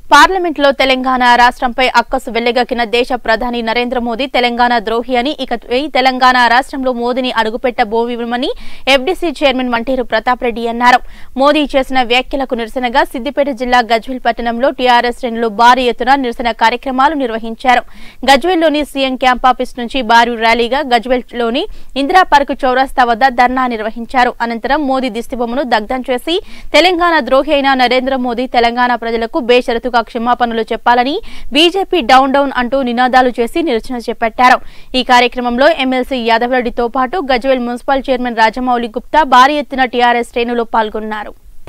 పార్లమెంట్లో తెలంగాణ రాష్ట్రంపై అక్కసు వెళ్లగక్కిన దేశ ప్రధాని నరేంద్ర మోదీ తెలంగాణ ద్రోహి అని ఇక తెలంగాణ రాష్ట్రంలో మోదీని అడుగుపెట్టబోవిమని ఎఫ్డీసీ చైర్మన్ మంటేరు ప్రతాప్ రెడ్డి అన్నారు మోదీ చేసిన వ్యాఖ్యలకు నిరసనగా సిద్దిపేట జిల్లా గజ్వేల్ పట్టణంలో టీఆర్ఎస్ శ్రేణులు భారీ ఎత్తున నిరసన కార్యక్రమాలు నిర్వహించారు గజ్వేల్లోని సీఎం క్యాంప్ ఆఫీస్ నుంచి భారీ ర్యాలీగా గజ్వేల్లోని ఇందిరా పార్క్ చౌరస్తా వద్ద ధర్నా నిర్వహించారు అనంతరం మోదీ దిష్టిబొమ్మను దగ్ధం చేసి తెలంగాణ ద్రోహి అయిన నరేంద్ర మోదీ తెలంగాణ ప్రజలకు బేషరతుగా క్షమాపణలు చెప్పాలని బీజేపీ డౌన్ డౌన్ అంటూ నినాదాలు చేసి నిరసన చేపట్టారు ఈ కార్యక్రమంలో ఎమ్మెల్సీ యాదవరెడ్డితో పాటు గజ్వేల్ మున్సిపల్ చైర్మన్ రాజమౌళి గుప్తా భారీ ఎత్తున టీఆర్ఎస్ శ్రేణులు పాల్గొన్నారు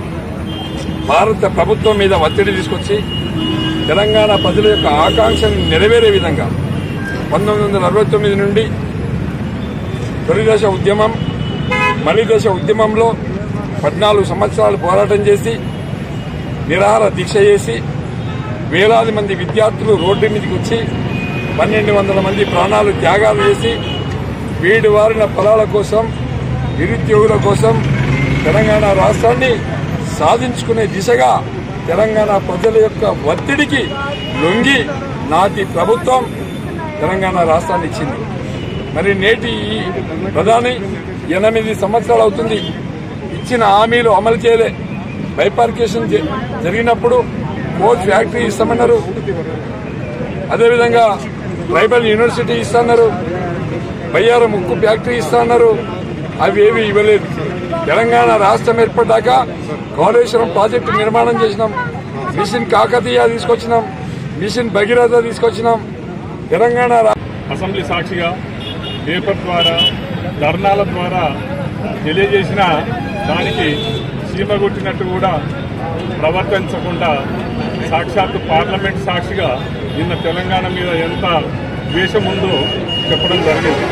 భారత ప్రభుత్వం మీద ఒత్తిడి తీసుకొచ్చి తెలంగాణ ప్రజల యొక్క ఆకాంక్షను నెరవేరే విధంగా పంతొమ్మిది వందల అరవై తొమ్మిది నుండి తొలిదశ ఉద్యమం మలిదశ ఉద్యమంలో పద్నాలుగు సంవత్సరాలు పోరాటం చేసి నిరాహార దీక్ష చేసి వేలాది మంది విద్యార్థులు రోడ్డు మీదకి వచ్చి పన్నెండు వందల మంది ప్రాణాలు త్యాగాలు చేసి వీడి వారిన పొలాల కోసం నిరుద్యోగుల కోసం తెలంగాణ రాష్ట్రాన్ని సాధించుకునే దిశగా తెలంగాణ ప్రజల యొక్క ఒత్తిడికి లొంగి నాటి ప్రభుత్వం తెలంగాణ రాష్ట్రాన్ని ఇచ్చింది మరి నేటి ఈ ప్రధాని ఎనిమిది సంవత్సరాలు అవుతుంది ఇచ్చిన హామీలు అమలు చేయలే బైపార్కేషన్ జ- జరిగినప్పుడు కోచ్ ఫ్యాక్టరీ ఇస్తామన్నారు అదేవిధంగా ట్రైబల్ యూనివర్సిటీ ఇస్తాన్నారు బయ్యారం ఉక్కు ఫ్యాక్టరీ ఇస్తాన్నారు అవి ఏవి ఇవ్వలేదు తెలంగాణ రాష్ట్రం ఏర్పడ్డాక కాళేశ్వరం ప్రాజెక్టు నిర్మాణం చేసినాం మిషన్ కాకతీయ తీసుకొచ్చినాం మిషన్ భగీరథ తీసుకొచ్చినాం తెలంగాణ రా- అసెంబ్లీ సాక్షిగా పేపర్ ద్వారా ధర్నాల ద్వారా తెలియజేసిన దానికి సీమ కొట్టినట్టు కూడా ప్రవర్తించకుండా సాక్షాత్తు పార్లమెంట్ సాక్షిగా నిన్న తెలంగాణ మీద ఎంత ద్వేషం ఉందో చెప్పడం జరిగింది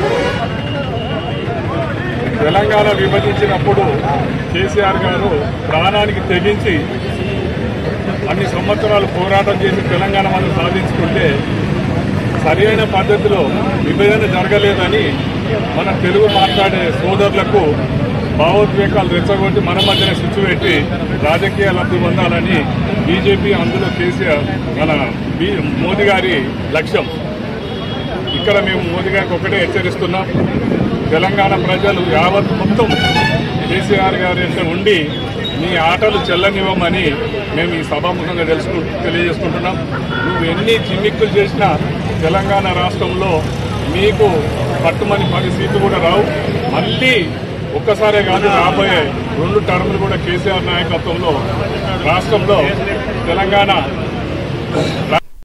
తెలంగాణ విభజించినప్పుడు కేసీఆర్ గారు ప్రాణానికి తెగించి అన్ని సంవత్సరాలు పోరాటం చేసి తెలంగాణ మనం సాధించుకుంటే సరైన పద్ధతిలో విభజన జరగలేదని మన తెలుగు మాట్లాడే సోదరులకు భావోద్వేగాలు రెచ్చగొట్టి మన మధ్యన స్విచ్ పెట్టి రాజకీయ లబ్ధి పొందాలని బీజేపీ అందులో కేసీఆర్ మన బీ- మోదీ గారి లక్ష్యం ఇక్కడ మేము మోదీ గారికి ఒకటే హెచ్చరిస్తున్నాం తెలంగాణ ప్రజలు యావత్ మొత్తం కేసీఆర్ గారి వెంట ఉండి మీ ఆటలు చెల్లనివ్వమని మేము ఈ సభాముఖంగా తెలుసుకు తెలియజేసుకుంటున్నాం నువ్వు ఎన్ని చిమ్మిక్కులు చేసినా తెలంగాణ రాష్ట్రంలో మీకు పట్టుమని పది సీట్లు కూడా రావు మళ్ళీ ఒక్కసారే కాదు రాబోయే రెండు టర్ములు కూడా కేసీఆర్ నాయకత్వంలో రాష్ట్రంలో తెలంగాణ